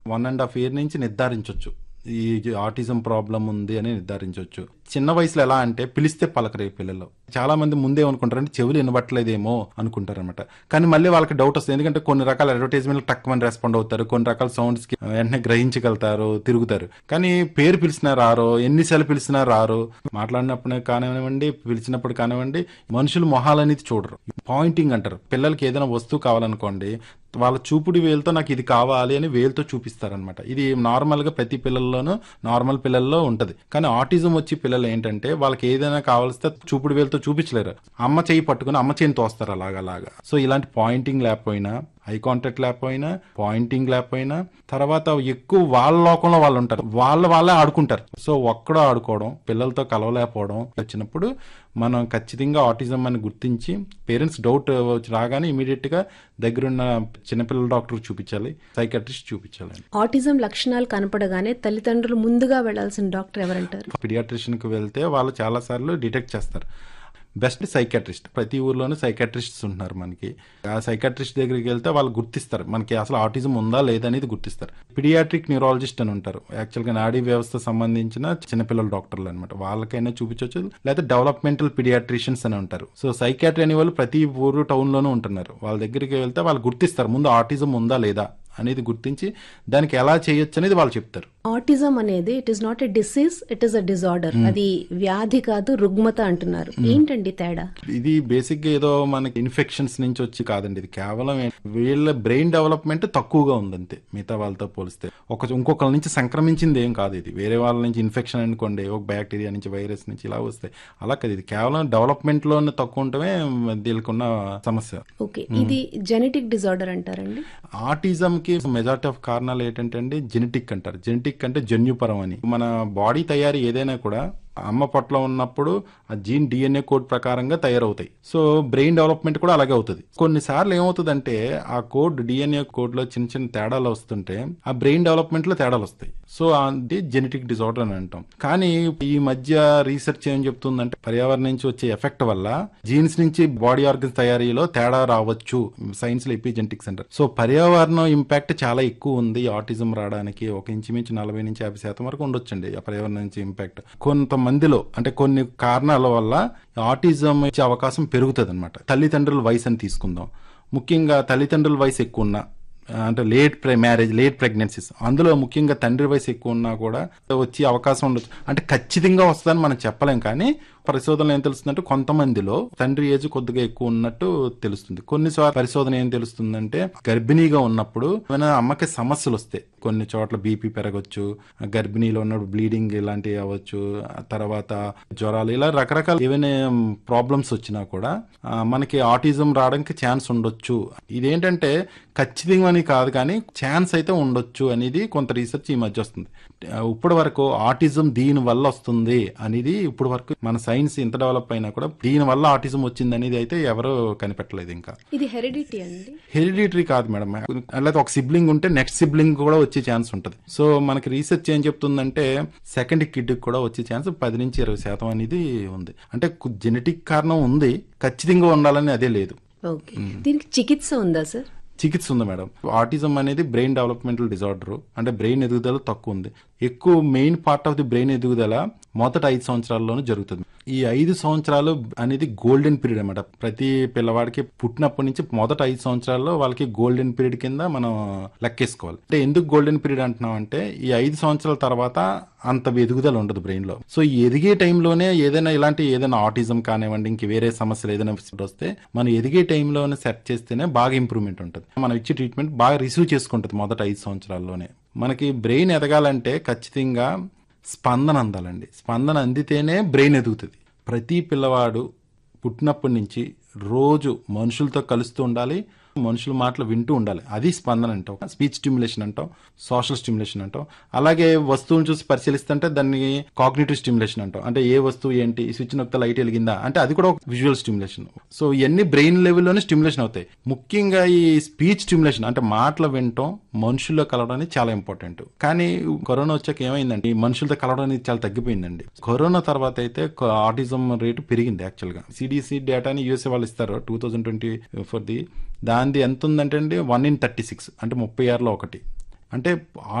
one and half year నుంచి నిర్ధారించవచ్చు ఈ ఆటిజం ప్రాబ్లం ఉంది అని నిర్ధారించవచ్చు చిన్న వయసులో ఎలా అంటే పిలిస్తే పలకరే పిల్లలు చాలా మంది ముందే అనుకుంటారంటే చెవులు వినబట్టలేదేమో అనుకుంటారనమాట కానీ మళ్ళీ వాళ్ళకి డౌట్ వస్తుంది ఎందుకంటే కొన్ని రకాల అడ్వర్టైజ్మెంట్ తక్కువని రెస్పాండ్ అవుతారు కొన్ని రకాల సౌండ్స్ కి వెంటనే గ్రహించగలుగుతారు తిరుగుతారు కానీ పేరు పిలిచినా రారు ఎన్నిసార్లు పిలిచినా రారు మాట్లాడినప్పుడు కానివ్వండి పిలిచినప్పుడు కానివ్వండి మనుషులు మొహాలనేది చూడరు పాయింటింగ్ అంటారు పిల్లలకి ఏదైనా వస్తువు కావాలనుకోండి వాళ్ళ చూపుడు వేలుతో నాకు ఇది కావాలి అని వేలుతో చూపిస్తారనమాట ఇది నార్మల్ గా ప్రతి పిల్లల్లోనూ నార్మల్ పిల్లల్లో ఉంటది కానీ ఆటిజం వచ్చి పిల్లలు ఏంటంటే వాళ్ళకి ఏదైనా కావాల్స్తే చూపుడు వేలుతో చూపించలేరు అమ్మ చేయి పట్టుకుని అమ్మ చేయిని తోస్తారు అలాగా అలాగా సో ఇలాంటి పాయింటింగ్ లేకపోయినా ఐ కాంటాక్ట్ లేకపోయినా పాయింటింగ్ లేకపోయినా తర్వాత ఎక్కువ వాళ్ళ లోకంలో వాళ్ళు ఉంటారు వాళ్ళ వాళ్ళే ఆడుకుంటారు సో ఒక్కడో ఆడుకోవడం పిల్లలతో కలవలేకపోవడం వచ్చినప్పుడు మనం ఖచ్చితంగా ఆటిజం అని గుర్తించి పేరెంట్స్ డౌట్ వచ్చి రాగానే ఇమీడియట్ గా దగ్గరున్న చిన్నపిల్లల డాక్టర్ చూపించాలి సైకాట్రిస్ట్ చూపించాలి ఆటిజం లక్షణాలు కనపడగానే తల్లిదండ్రులు ముందుగా వెళ్లాల్సిన డాక్టర్ ఎవరంటారు పిడియాట్రిషియన్ కి వెళ్తే వాళ్ళు చాలా సార్లు డిటెక్ట్ చేస్తారు బెస్ట్ సైకాట్రిస్ట్ ప్రతి ఊర్లోనూ సైకాట్రిస్ట్స్ ఉంటున్నారు మనకి ఆ సైకాట్రిస్ట్ దగ్గరికి వెళ్తే వాళ్ళు గుర్తిస్తారు మనకి అసలు ఆటిజం ఉందా లేదా అనేది గుర్తిస్తారు పిడియాట్రిక్ న్యూరాలజిస్ట్ అని ఉంటారు యాక్చువల్ గా నాడీ వ్యవస్థ సంబంధించిన చిన్నపిల్లల డాక్టర్లు అనమాట వాళ్ళకైనా చూపించవచ్చు లేదా డెవలప్మెంటల్ పిడియాట్రిషియన్స్ అని ఉంటారు సో సైకాట్రీ అనే వాళ్ళు ప్రతి ఊరు టౌన్ లోనూ ఉంటున్నారు వాళ్ళ దగ్గరికి వెళ్తే వాళ్ళు గుర్తిస్తారు ముందు ఆటిజం ఉందా లేదా అనేది గుర్తించి దానికి ఎలా చేయొచ్చు అనేది వాళ్ళు చెప్తారు ఆటిజం అనేది it is not a disease it is a disorder అది వ్యాధి కాదు రుగ్మత అంటున్నారు ఏంటండి తేడా ఇది బేసిక్ గా ఏదో మనకి ఇన్ఫెక్షన్స్ నుంచి వచ్చి కాదండి ఇది కేవలం ఏ- వీళ్ళ బ్రెయిన్ డెవలప్మెంట్ తక్కువగా ఉందంతే మిగతా వాళ్ళతో పోలిస్తే ఒక ఇంకొకరి నుంచి సంక్రమించింది ఏం కాదు ఇది వేరే వాళ్ళ నుంచి ఇన్ఫెక్షన్ అనుకోండి ఒక బ్యాక్టీరియా నుంచి వైరస్ నుంచి ఇలా వస్తాయి అలా కాదు ఇది కేవలం డెవలప్మెంట్ లోనే తక్కువ ఉండటమే దీనికున్న సమస్య ఓకే ఇది జెనెటిక్ డిజార్డర్ అంటారండి ఆటిజం కి మెజారిటీ ఆఫ్ కారణాలు ఏంటంటే అండి జెనెటిక్ అంటారు జెనెటిక్ అంటే జన్యుపరం అని మన బాడీ తయారీ ఏదైనా కూడా అమ్మ పొట్టలో ఉన్నప్పుడు ఆ జీన్ డిఎన్ఏ కోడ్ ప్రకారంగా తయారవుతాయి సో బ్రెయిన్ డెవలప్మెంట్ కూడా అలాగే అవుతుంది కొన్నిసార్లు ఏమవుతుందంటే ఆ కోడ్ డిఎన్ఏ కోడ్ లో చిన్న చిన్న తేడాలు వస్తుంటే ఆ బ్రెయిన్ డెవలప్మెంట్ లో తేడాలు వస్తాయి సో అది జెనెటిక్ డిజార్డర్ అని అంటాం కానీ ఈ మధ్య రీసెర్చ్ ఏం చెప్తుందంటే పర్యావరణం నుంచి వచ్చే ఎఫెక్ట్ వల్ల జీన్స్ నుంచి బాడీ ఆర్గన్స్ తయారీలో తేడా రావచ్చు సైన్స్ లో ఎపిజెనెటిక్స్ అంటారు సో పర్యావరణం ఇంపాక్ట్ చాలా ఎక్కువ ఉంది ఆటిజం రావడానికి ఒక ఇంచుమించు నలభై నుంచి యాభై శాతం వరకు ఉండొచ్చండి ఆ పర్యావరణం నుంచి ఇంపాక్ట్ కొంతమందిలో అంటే కొన్ని కారణాల వల్ల ఆటిజం వచ్చే అవకాశం పెరుగుతుంది అనమాట తల్లిదండ్రుల వయసు అని తీసుకుందాం ముఖ్యంగా తల్లిదండ్రుల వయసు ఎక్కువ ఉన్నా అంటే లేట్ మ్యారేజ్ లేట్ ప్రెగ్నెన్సీస్ అందులో ముఖ్యంగా తండ్రి వయసు ఎక్కువ ఉన్నా కూడా వచ్చే అవకాశం ఉండొచ్చు అంటే ఖచ్చితంగా వస్తుందని మనం చెప్పలేం కానీ పరిశోధనలు ఏం తెలుస్తుందంటే కొంతమందిలో తండ్రి ఏజ్ కొద్దిగా ఎక్కువ ఉన్నట్టు తెలుస్తుంది కొన్నిసార్లు పరిశోధన ఏం తెలుస్తుందంటే గర్భిణీగా ఉన్నప్పుడు ఏమైనా అమ్మకి సమస్యలు వస్తాయి కొన్ని చోట్ల బీపీ పెరగచ్చు గర్భిణీలో ఉన్నప్పుడు బ్లీడింగ్ ఇలాంటివి అవ్వచ్చు ఆ తర్వాత జ్వరాలు ఇలా రకరకాల ఏవైనా ప్రాబ్లమ్స్ వచ్చినా కూడా ఆ, మనకి ఆటిజం రావడానికి ఛాన్స్ ఉండొచ్చు ఇదేంటంటే ఖచ్చితంగా అని కాదు కానీ ఛాన్స్ అయితే ఉండొచ్చు అనేది కొంత రీసెర్చ్ ఈ మధ్య వస్తుంది ఆ, ఇప్పటి వరకు ఆటిజం దీని వల్ల వస్తుంది అనేది ఇప్పటి వరకు మన సైన్స్ ఇంత డెవలప్ అయినా కూడా దీని వల్ల ఆటిజం వచ్చింది అనేది అయితే ఎవరు కనిపెట్టలేదు ఇంకా ఇది హెరిడిటీ అండి హెరిడిటరీ కాదు మేడం అలాగే ఒక సిబ్లింగ్ ఉంటే నెక్స్ట్ సిబ్లింగ్ కూడా వచ్చే ఛాన్స్ ఉంటుంది సో మనకి రీసెర్చ్ ఏం చెప్తుందంటే సెకండ్ కిడ్ కూడా వచ్చే ఛాన్స్ పది నుంచి ఇరవై శాతం అనేది ఉంది అంటే జెనెటిక్ కారణం ఉంది ఖచ్చితంగా ఉండాలని అదే లేదు ఓకే దీనికి చికిత్స ఉందా సార్ చికిత్స ఉంది మేడం ఆటిజం అనేది బ్రెయిన్ డెవలప్మెంటల్ డిజార్డర్ అంటే బ్రెయిన్ ఎదుగుదల తక్కువ ఉంది ఎక్కువ main part of the brain ఎదుగుదల మొదట ఐదు సంవత్సరాల్లోనూ జరుగుతుంది ఈ ఐదు సంవత్సరాలు అనేది గోల్డెన్ పీరియడ్ అనమాట ప్రతి పిల్లవాడికి పుట్టినప్పటి నుంచి మొదట ఐదు సంవత్సరాల్లో వాళ్ళకి గోల్డెన్ పీరియడ్ కింద మనం లెక్కేసుకోవాలి అంటే ఎందుకు గోల్డెన్ పీరియడ్ అంటున్నాం అంటే ఈ ఐదు సంవత్సరాల తర్వాత అంత ఎదుగుదల ఉండదు బ్రెయిన్ లో సో ఈ ఎదిగే టైంలోనే ఏదైనా ఇలాంటి ఏదైనా ఆటిజం కానివ్వండి ఇంక వేరే సమస్యలు ఏదైనా వస్తే మనం ఎదిగే టైంలోనే సెట్ చేస్తేనే బాగా ఇంప్రూవ్మెంట్ ఉంటుంది మనం ఇచ్చే ట్రీట్మెంట్ బాగా రిసీవ్ చేసుకుంటుంది మొదట ఐదు సంవత్సరాల్లోనే మనకి బ్రెయిన్ ఎదగాలంటే ఖచ్చితంగా స్పందన అందాలండి స్పందన అందితేనే బ్రెయిన్ ఎదుగుతుంది ప్రతి పిల్లవాడు పుట్టినప్పటి నుంచి రోజు మనుషులతో కలుస్తూ ఉండాలి మనుషుల మాటలు వింటూ ఉండాలి అది స్పందన అంటాం స్పీచ్ స్టిమ్యులేషన్ అంటాం సోషల్ స్టిమ్యులేషన్ అంటాం అలాగే వస్తువుని చూసి పరిశీలిస్తుంటే దాన్ని కాగ్నిటివ్ స్టిమ్యులేషన్ అంటాం అంటే ఏ వస్తువు ఏంటి ఈ స్విచ్ నొక్కితే లైట్ వెలిగిందా అంటే అది కూడా ఒక విజువల్ స్టిమ్యులేషన్ సో ఇవన్నీ బ్రెయిన్ లెవెల్లోనే స్టిమ్యులేషన్ అవుతాయి ముఖ్యంగా ఈ స్పీచ్ స్టిమ్యులేషన్ అంటే మాటలు వినటం మనుషుల్లో కలవడం అనేది చాలా ఇంపార్టెంట్ కానీ కరోనా వచ్చాక ఏమైందంటే ఈ మనుషులతో కలవడం అనేది చాలా తగ్గిపోయిందండి కరోనా తర్వాత అయితే ఆటిజం రేటు పెరిగింది యాక్చువల్ గా సిడిసి డేటాని యూఎస్ఏ వాళ్ళు ఇస్తారు two thousand twenty four the దానిది ఎంత ఉందంటే అండి వన్ ఇన్ థర్టీ సిక్స్ అంటే ముప్పై ఆరులో ఒకటి అంటే